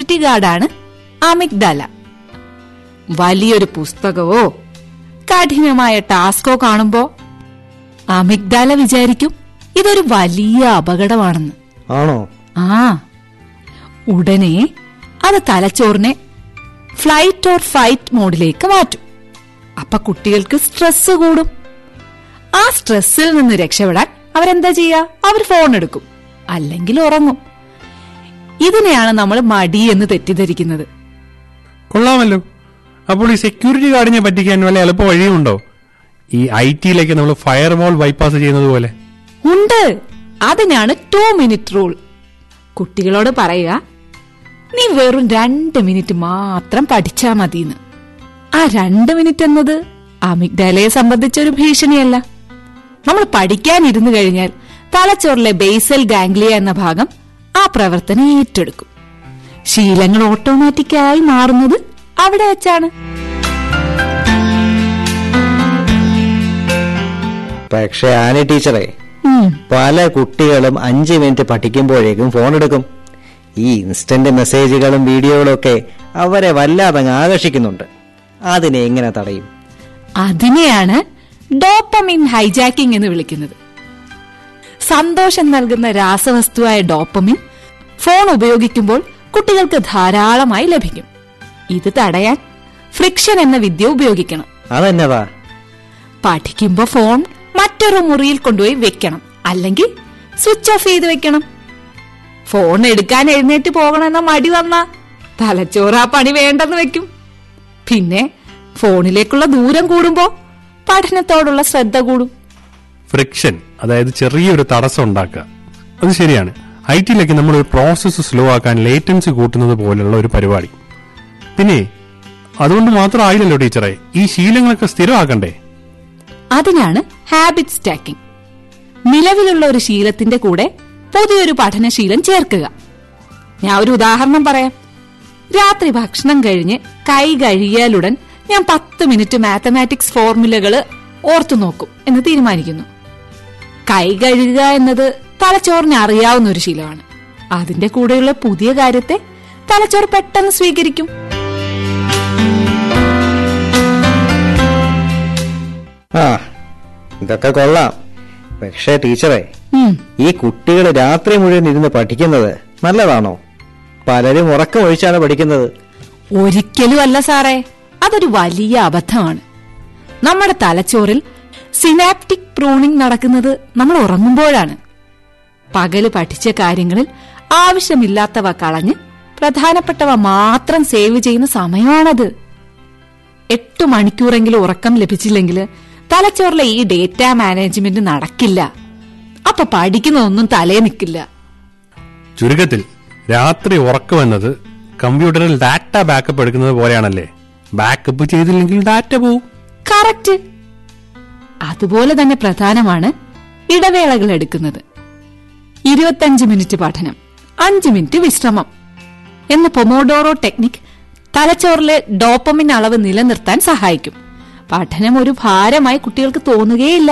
security ഗാർഡാണ് amygdala വലിയൊരു പുസ്തകമോ കഠിനമായ ടാസ്കോ കാണുമ്പോ അമിഗ്ഡാല വിചാരിക്കും ഇതൊരു വലിയ അപകടമാണെന്ന് ആണോ ആ ഉടനെ അത് തലച്ചോറിനെ ഫ്ലൈറ്റ് ഓർ ഫൈറ്റ് മോഡിലേക്ക് മാറ്റും അപ്പൊ കുട്ടികൾക്ക് സ്ട്രെസ് കൂടും ആ സ്ട്രെസ്സിൽ നിന്ന് രക്ഷപ്പെടാൻ അവരെന്താ ചെയ്യാ അവർ ഫോൺ എടുക്കും അല്ലെങ്കിൽ ഉറങ്ങും ഇതിനെയാണ് നമ്മൾ മടി എന്ന് തെറ്റിദ്ധരിക്കുന്നത് കൊള്ളാമല്ലോ അപ്പോൾ ഈ സെക്യൂരിറ്റി ഗാർഡിനെ പറ്റിക്കാൻ വല്ല എളുപ്പ വഴിയുണ്ടോ ഈ ഐ ടിയിലേക്ക് നമ്മൾ ഫയർ വാൾ ബൈപ്പാസ് ചെയ്യുന്നത് പോലെ ഉണ്ട് അതിനാണ് ടു മിനിറ്റ് റൂൾ കുട്ടികളോട് പറയുക നീ വെറും രണ്ട് മിനിറ്റ് മാത്രം പഠിച്ചാ മതിന്ന് ആ രണ്ട് മിനിറ്റ് എന്നത് അമിഗ്ഡാലയെ സംബന്ധിച്ച ഒരു ഭീഷണിയല്ല നമ്മൾ പഠിക്കാനിരുന്നു കഴിഞ്ഞാൽ തലച്ചോറിലെ ബേസൽ ഗാംഗ്ലിയ എന്ന ഭാഗം ആ പ്രവർത്തനം ഏറ്റെടുക്കും ശീലങ്ങൾ ഓട്ടോമാറ്റിക്കായി മാറുന്നത് അവിടെ വെച്ചാണ് പക്ഷെ ആനി ടീച്ചറെ ഉം പല കുട്ടികളും അഞ്ച് മിനിറ്റ് പഠിക്കുമ്പോഴേക്കും ഫോൺ എടുക്കും ഈ ഇൻസ്റ്റന്റ് മെസ്സേജുകളും വീഡിയോകളും ഒക്കെ അവരെ വല്ലാതെ അങ്ങ് ആകർഷിക്കുന്നുണ്ട് അതിനെ എങ്ങനെ തടയും അതിനെയാണ് ഡോപ്പമിൻ ഹൈജാക്കിംഗ് എന്ന് വിളിക്കുന്നത് സന്തോഷം നൽകുന്ന രാസവസ്തുവായ ഡോപ്പമിൻ ഫോൺ ഉപയോഗിക്കുമ്പോൾ കുട്ടികൾക്ക് ധാരാളമായി ലഭിക്കും ഇത് തടയാൻ ഫ്രിക്ഷൻ എന്ന വിദ്യ ഉപയോഗിക്കണം അതെന്നതാ പഠിക്കുമ്പോ ഫോൺ മറ്റൊരു മുറിയിൽ കൊണ്ടുപോയി വെക്കണം അല്ലെങ്കിൽ സ്വിച്ച് ഓഫ് ചെയ്ത് വെക്കണം ഫോൺ എടുക്കാൻ എഴുന്നേറ്റ് പോകണമെന്ന മടി വന്നാ തലച്ചോറ് ആ പണി വേണ്ടെന്ന് വെക്കും പിന്നെ ഫോണിലേക്കുള്ള ദൂരം കൂടുമ്പോ പഠനത്തോടുള്ള ശ്രദ്ധ കൂടും ഫ്രിക്ഷൻ അതായത് ചെറിയൊരു തടസ്സം ഉണ്ടാക്കുക അത് ശരിയാണ് ഐ ടിയിലേക്ക് നമ്മൾ ഒരു പ്രോസസ്സ് സ്ലോ ആക്കാൻ ലേറ്റൻസി കൂട്ടുന്നത് പോലുള്ള ഒരു പരിപാടി പിന്നെ അതുകൊണ്ട് മാത്രം ആയില്ലല്ലോ ടീച്ചറെ ഈ ശീലങ്ങളൊക്കെ സ്ഥിരമാക്കണ്ടേ അതിനാണ് ഹാബിറ്റ് സ്റ്റാക്കിംഗ് നിലവിലുള്ള ഒരു ശീലത്തിന്റെ കൂടെ പുതിയൊരു പഠനശീലം ചേർക്കുക ഞാൻ ഒരു ഉദാഹരണം പറയാം രാത്രി ഭക്ഷണം കഴിഞ്ഞ് കൈ കഴുകിയാലുടൻ ഞാൻ പത്ത് മിനിറ്റ് മാത്തമാറ്റിക്സ് ഫോർമുലകള് ഓർത്തു നോക്കും എന്ന് തീരുമാനിക്കുന്നു കൈ കഴുകുക എന്നത് തലച്ചോറിന് അറിയാവുന്ന ഒരു ശീലമാണ് അതിന്റെ കൂടെയുള്ള പുതിയ കാര്യത്തെ തലച്ചോറ് പെട്ടെന്ന് സ്വീകരിക്കും ആ ഇതൊക്കെ കൊള്ളാം പക്ഷേ ടീച്ചറെ ഉം ഈ കുട്ടികൾ രാത്രി മുഴുവൻ ഇരുന്ന് പഠിക്കുന്നത് നല്ലതാണോ പലരും ഉറക്കം ഒഴിച്ചാണ് പഠിക്കുന്നത് ഒരിക്കലും അല്ല സാറേ അതൊരു വലിയ അബദ്ധമാണ് നമ്മുടെ തലച്ചോറിൽ സിനാപ്റ്റിക് പ്രൂണിംഗ് നടക്കുന്നത് നമ്മൾ ഉറങ്ങുമ്പോഴാണ് പകല് പഠിച്ച കാര്യങ്ങളിൽ ആവശ്യമില്ലാത്തവ കളഞ്ഞ് പ്രധാനപ്പെട്ടവ മാത്രം സേവ് ചെയ്യുന്ന സമയമാണത് എട്ടു മണിക്കൂറെങ്കിലും ഉറക്കം ലഭിച്ചില്ലെങ്കിൽ തലച്ചോറിലെ ഈ ഡേറ്റ മാനേജ്മെന്റ് നടക്കില്ല അപ്പൊ പഠിക്കുന്നതൊന്നും തലേ നിൽക്കില്ല ചുരുക്കത്തിൽ രാത്രി ഉറക്കം എന്നത് കമ്പ്യൂട്ടറിൽ ഡാറ്റ ബാക്കപ്പ് എടുക്കുന്നത് പോലെയാണല്ലേ ബാക്കപ്പ് ചെയ്തില്ലെങ്കിൽ ഡാറ്റ പോവും കറക്റ്റ് അതുപോലെ തന്നെ പ്രധാനമാണ് ഇടവേളകൾ എടുക്കുന്നത് ഇരുപത്തഞ്ച് മിനിറ്റ് പഠനം അഞ്ച് മിനിറ്റ് വിശ്രമം എന്ന പൊമോഡോറോ ടെക്നിക് തലച്ചോറിലെ ഡോപ്പമിൻ അളവ് നിലനിർത്താൻ സഹായിക്കും പഠനം ഒരു ഭാരമായി കുട്ടികൾക്ക് തോന്നുകയില്ല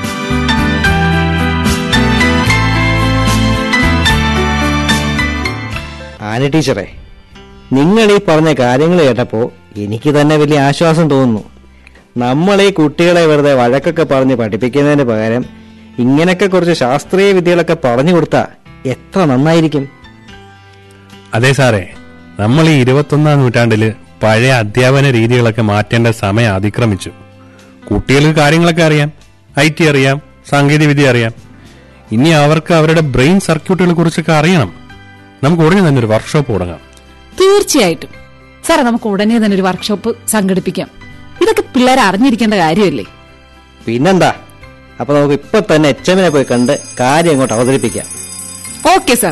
ആന ടീച്ചറെ നിങ്ങൾ ഈ പറഞ്ഞ കാര്യങ്ങൾ കേട്ടപ്പോ എനിക്ക് തന്നെ വലിയ ആശ്വാസം തോന്നുന്നു നമ്മൾ ഈ കുട്ടികളെ വെറുതെ വഴക്കൊക്കെ പറഞ്ഞ് പഠിപ്പിക്കുന്നതിന് പകരം ഇങ്ങനൊക്കെ കുറച്ച് ശാസ്ത്രീയ വിദ്യകളൊക്കെ പറഞ്ഞു കൊടുത്താ എത്ര നന്നായിരിക്കും അതെ സാറേ നമ്മൾ ഈ ഇരുപത്തൊന്നാം നൂറ്റാണ്ടില് പഴയ അധ്യാപന രീതികളൊക്കെ മാറ്റേണ്ട സമയം അതിക്രമിച്ചു കുട്ടികൾക്ക് കാര്യങ്ങളൊക്കെ അറിയാം ഐ ടി അറിയാം സാങ്കേതികവിദ്യ അറിയാം ഇനി അവർക്ക് അവരുടെ ബ്രെയിൻ സർക്യൂട്ടുകളെ കുറിച്ചൊക്കെ അറിയണം നമുക്ക് ഉടനെ തന്നെ ഒരു വർക്ക്ഷോപ്പ് തുടങ്ങാം തീർച്ചയായിട്ടും സാറേ നമുക്ക് ഉടനെ തന്നെ ഒരു വർക്ക്ഷോപ്പ് സംഘടിപ്പിക്കാം ഇതൊക്കെ പിള്ളേർ അറിഞ്ഞിരിക്കേണ്ട കാര്യമല്ലേ പിന്നെന്താ അപ്പൊ നമുക്ക് ഇപ്പൊ തന്നെ എച്ച് എമ്മിനെ പോയി കണ്ട് കാര്യം അങ്ങോട്ട് അവതരിപ്പിക്കാം ഓക്കെ സാർ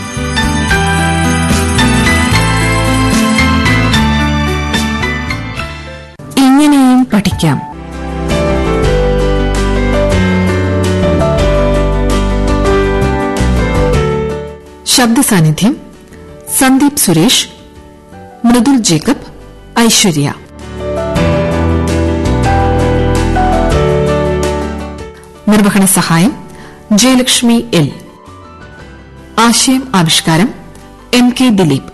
ഇങ്ങനെയും പഠിക്കാം ശബ്ദ സാന്നിധ്യം സന്ദീപ് സുരേഷ് മൃദുൽ ജേക്കബ് ഐശ്വര്യ നിർവഹണ സഹായം ജയലക്ഷ്മി എൽ ആശയം ആവിഷ്കാരം എം കെ ദിലീപ്